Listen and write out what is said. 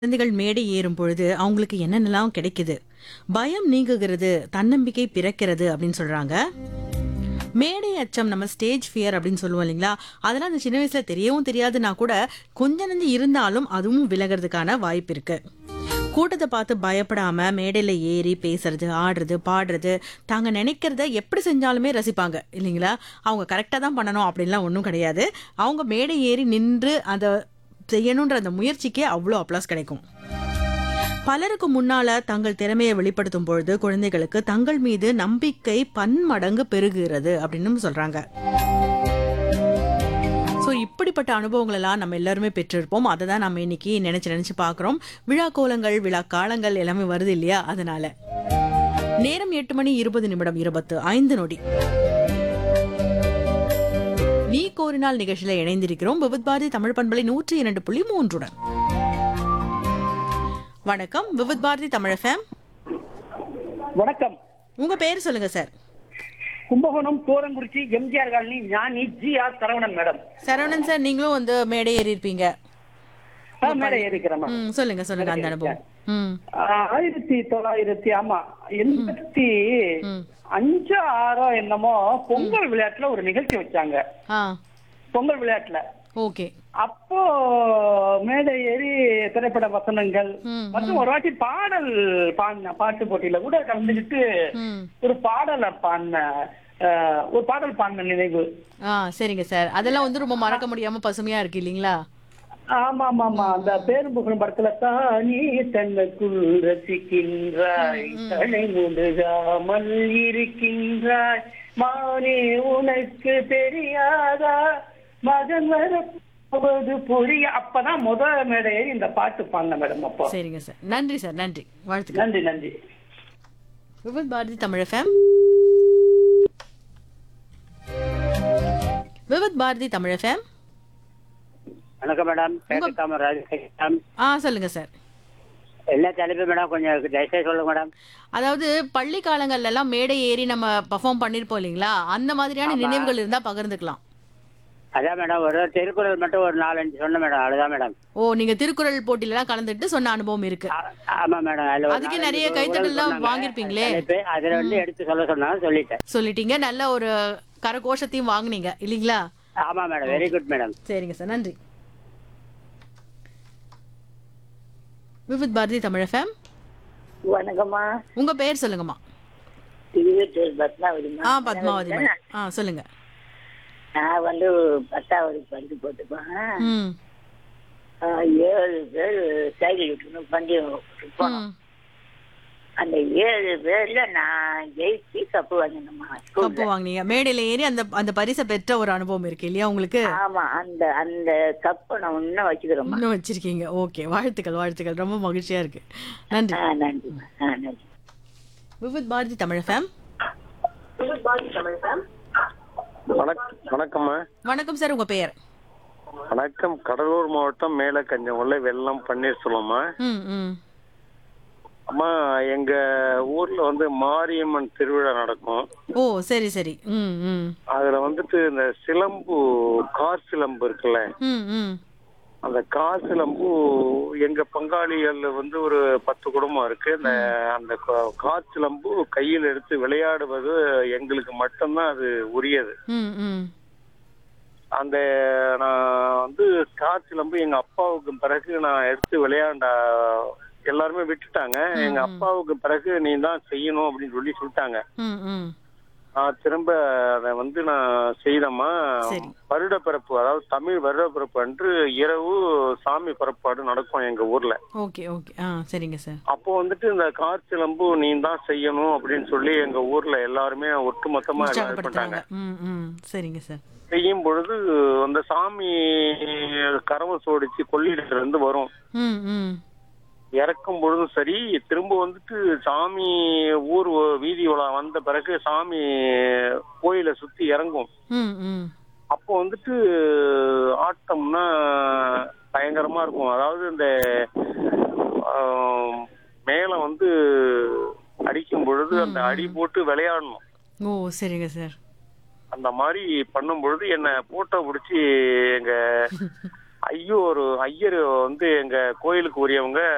குழந்தைகள் மேடை ஏறும் பொழுது அவங்களுக்கு என்னென்னலாம் கிடைக்குது பயம் நீங்குகிறது தன்னம்பிக்கை பிறக்கிறது அப்படின்னு சொல்றாங்க மேடை அச்சம் நம்ம ஸ்டேஜ் ஃபியர் அப்படின்னு சொல்லுவோம் இல்லைங்களா அதெல்லாம் அந்த சின்ன வயசுல தெரியவும் தெரியாதுன்னா கூட கொஞ்ச நஞ்சு இருந்தாலும் அதுவும் விலகிறதுக்கான வாய்ப்பு இருக்கு கூட்டத்தை பார்த்து பயப்படாம மேடையில ஏறி பேசுறது ஆடுறது பாடுறது தாங்க நினைக்கிறத எப்படி செஞ்சாலுமே ரசிப்பாங்க இல்லைங்களா அவங்க கரெக்டா தான் பண்ணணும் அப்படின்லாம் ஒன்றும் கிடையாது அவங்க மேடை ஏறி நின்று அதை செய்யணுன்ற அந்த முயற்சிக்கே அவ்வளோ அப்ளாஸ் கிடைக்கும் பலருக்கு முன்னால தங்கள் திறமையை வெளிப்படுத்தும் பொழுது குழந்தைகளுக்கு தங்கள் மீது நம்பிக்கை பன்மடங்கு பெருகுகிறது அப்படின்னு சொல்றாங்க ஸோ இப்படிப்பட்ட அனுபவங்கள் எல்லாம் நம்ம எல்லாருமே பெற்றிருப்போம் அதை தான் நம்ம இன்னைக்கு நினைச்சு நினைச்சு பார்க்குறோம் விழா கோலங்கள் விழா காலங்கள் எல்லாமே வருது இல்லையா அதனால நேரம் எட்டு மணி இருபது நிமிடம் இருபத்து ஐந்து நொடி நீ கோரினால் நிகழ்ச்சியில இணைந்திருக்கிறோம் விவித் பாரதி தமிழ் பண்பலை நூற்றி இரண்டு புள்ளி மூன்றுடன் வணக்கம் விவித் பாரதி தமிழ் எஃப்எம் வணக்கம் உங்க பேர் சொல்லுங்க sir Kumbakonam Thorankurichi MGR colony Gnani G R Saravanan madam Saravanan sir நீங்களும் வந்து மேடை ஏறி இருப்பீங்க ஆ, மேடம் ஏறிக்கிறேன் ம் சொல்லுங்க சொல்லுங்க அந்த அனுபவம் ம் ஆயிரத்தி தொள்ளாயிரத்தி ஆமா எண்பத்தி ம் அஞ்சு ஆறோ என்னமோ பொங்கல் விளையாட்டுல ஒரு நிகழ்ச்சி வச்சாங்க ஆ பொங்கல் விளையாட்டுல ஓகே அப்போ மேடை ஏறி திரைப்பட வசனங்கள் ம், மற்றும் ஒரு வாட்டி பாடல் பாடின பாட்டு போட்டியில கூட கலந்துக்கிட்டு ம் ஒரு பாடலை பாடின அஹ், ஒரு பாடல் பாடின நினைவு ஆ சரிங்க சார் அதெல்லாம் வந்து ரொம்ப மறக்க முடியாம பசுமையா இருக்கு இல்லைங்களா ஆமா ஆமா ஆமா அந்த பேரும்புகழும் படத்துல தானே தன்னுக்குள் ரசிக்கின்றாய் தலை முழுகாமல் இருக்கின்றாய் மானே உனக்கு தெரியாதா மகன் வரப்போவது புரிய அப்பதான் முத மேடை ஏறி இந்த பாட்டு பாடின மேடம் அப்போ சரிங்க சார் நன்றி சார் நன்றி வாழ்த்துக்கள் நன்றி நன்றி விவித் பாரதி தமிழ் எஃப்எம் விவித் பாரதி தமிழ் எஃப்எம் வணக்கம் மேடம் பேட்டு காமராஜ் மேடம் ஆ சொல்லுங்க சார் என்ன தலைப்பு மேடம் கொஞ்சம் தயவுசெய்து சொல்லுங்க மேடம் அதாவது பள்ளி காலங்கள்ல எல்லாம் மேடை ஏறி நம்ம பர்ஃபார்ம் பண்ணிருப்போம் இல்லைங்களா அந்த மாதிரியான நினைவுகள் இருந்தா பகிர்ந்துக்கலாம் அதான் மேடம் ஒரு திருக்குறள் மட்டும் ஒரு நாலஞ்சு சொன்னேன் மேடம் அதுதான் மேடம் ஓ நீங்க திருக்குறள் போட்டியில எல்லாம் கலந்துட்டு சொன்ன அனுபவம் இருக்கு ஆ- ஆமா மேடம் அதுல ஒரு அதுக்கு நாலஞ்சு நிறைய குறள் கைத்தட்டல்லாம் சொன்னாங்க. வாங்கியிருப்பீங்களே. தலைப்பு, அதுல வந்து எடுத்து சொல்ல சொன்னாங்க சொல்லிட்டேன் சொல்லிட்டீங்க நல்ல ஒரு கரகோஷத்தையும் வாங்குனீங்க இல்லைங்களா ஆமா மேடம் வெரி குட் மேடம் சரிங்க சார் நன்றி விவித் பாரதி தமிழ் எஃப்எம் வணக்கம்மா உங்க பேர் சொல்லுங்கம்மா திருவெட்டூர் பத்மாவதிமா ஆ பத்மாவதி மேடம் ஆ சொல்லுங்க நான் வந்து பத்தாவது படிச்சு போட்டுப்பேன் ம் ஆ, ஏழு பேர் சைக்கிள் விட்டுணும் பந்தயம் போனோம் ம். அந்த ஏழு பேர்ல நான் ஜெயிச்சு கப்பு வாங்கினோம்மா கப்பு ஸ்கூல்ல வாங்குனீங்க மேடையில ஏறி அந்த அந்த பரிசை பெற்ற ஒரு அனுபவம் இருக்கு இல்லையா உங்களுக்கு ஆமா அந்த அந்த கப்பை நான் இன்னும் வச்சுக்கிறோம்மா இன்னும் வச்சிருக்கீங்க ஓகே வாழ்த்துக்கள் வாழ்த்துக்கள் ரொம்ப மகிழ்ச்சியா இருக்கு நன்றி ஆ நன்றிம்மா ஆ நன்றி விவித் பாரதி தமிழ் எஃப்எம் வணக் வணக்கம்மா வணக்கம் சார் உங்க பெயர் வணக்கம் கடலூர் மாவட்டம் மேல கஞ்சமுல்லை வெள்ளம் பன்னீர்செல்வம்மா ம் ம் அம்மா எங்க ஊர்ல வந்து மாரியம்மன் திருவிழா நடக்கும் ஓ சரி சரி ம் ம் அதுல வந்துட்டு இந்த சிலம்பு கார் சிலம்பு இருக்குல்ல ம் ம் அந்த கார் சிலம்பு எங்க பங்காளிகள் வந்து ஒரு பத்து குடும்பம் இருக்கு இந்த அந்த கா- கார் சிலம்பு கையில் எடுத்து விளையாடுவது எங்களுக்கு மட்டும்தான் அது உரியது ம் ம் அந்த நான் வந்து கார் சிலம்பு எங்க அப்பாவுக்கு பிறகு நான் எடுத்து விளையாண்ட எல்லாருமே விட்டுட்டாங்க எங்க அப்பாவுக்கு பிறகு நீ தான் செய்யணும் அப்படின்னு சொல்லி சொல்லிட்டாங்க ம் ம் நான் திரும்ப அதை வந்து நான் செய்தேம்மா சரி. வருட பிறப்பு அதாவது தமிழ் வருட பிறப்பு அன்று இரவு சாமி புறப்பாடு நடக்கும் எங்க ஊர்ல ஓகே ஓகே ஆ சரிங்க சார் அப்போ வந்துட்டு இந்த கார் சிலம்பு நீ தான் செய்யணும் அப்படின்னு சொல்லி எங்க ஊர்ல எல்லாருமே ஒட்டுமொத்தமா எல்லாம் இது பண்ணாங்க உற்சாகப்படுத்துறாங்க ம் ம் சரிங்க சார் செய்யும் பொழுது அந்த சாமி கரவம் சோடிச்சு கொள்ளிடத்துல இருந்து வரும் ம் ம் இறக்கும் பொழுதும் சரி திரும்ப வந்துட்டு சாமி ஊர் வீதி உலா வந்த பிறகு சாமி கோயிலை சுத்தி இறங்கும் ம் ம் அப்போ வந்துட்டு ஆட்டம்னா பயங்கரமா இருக்கும் அதாவது இந்த ஆம், மேல வந்து அடிக்கும் பொழுது அந்த அடி போட்டு விளையாடணும் ஓ சரிங்க சார் அந்த மாதிரி பண்ணும் பொழுது என்ன போட்டோ பிடிச்சி எங்க ஐயோ ஒரு ஐயர் வந்து எங்க கோயிலுக்கு உரியவங்க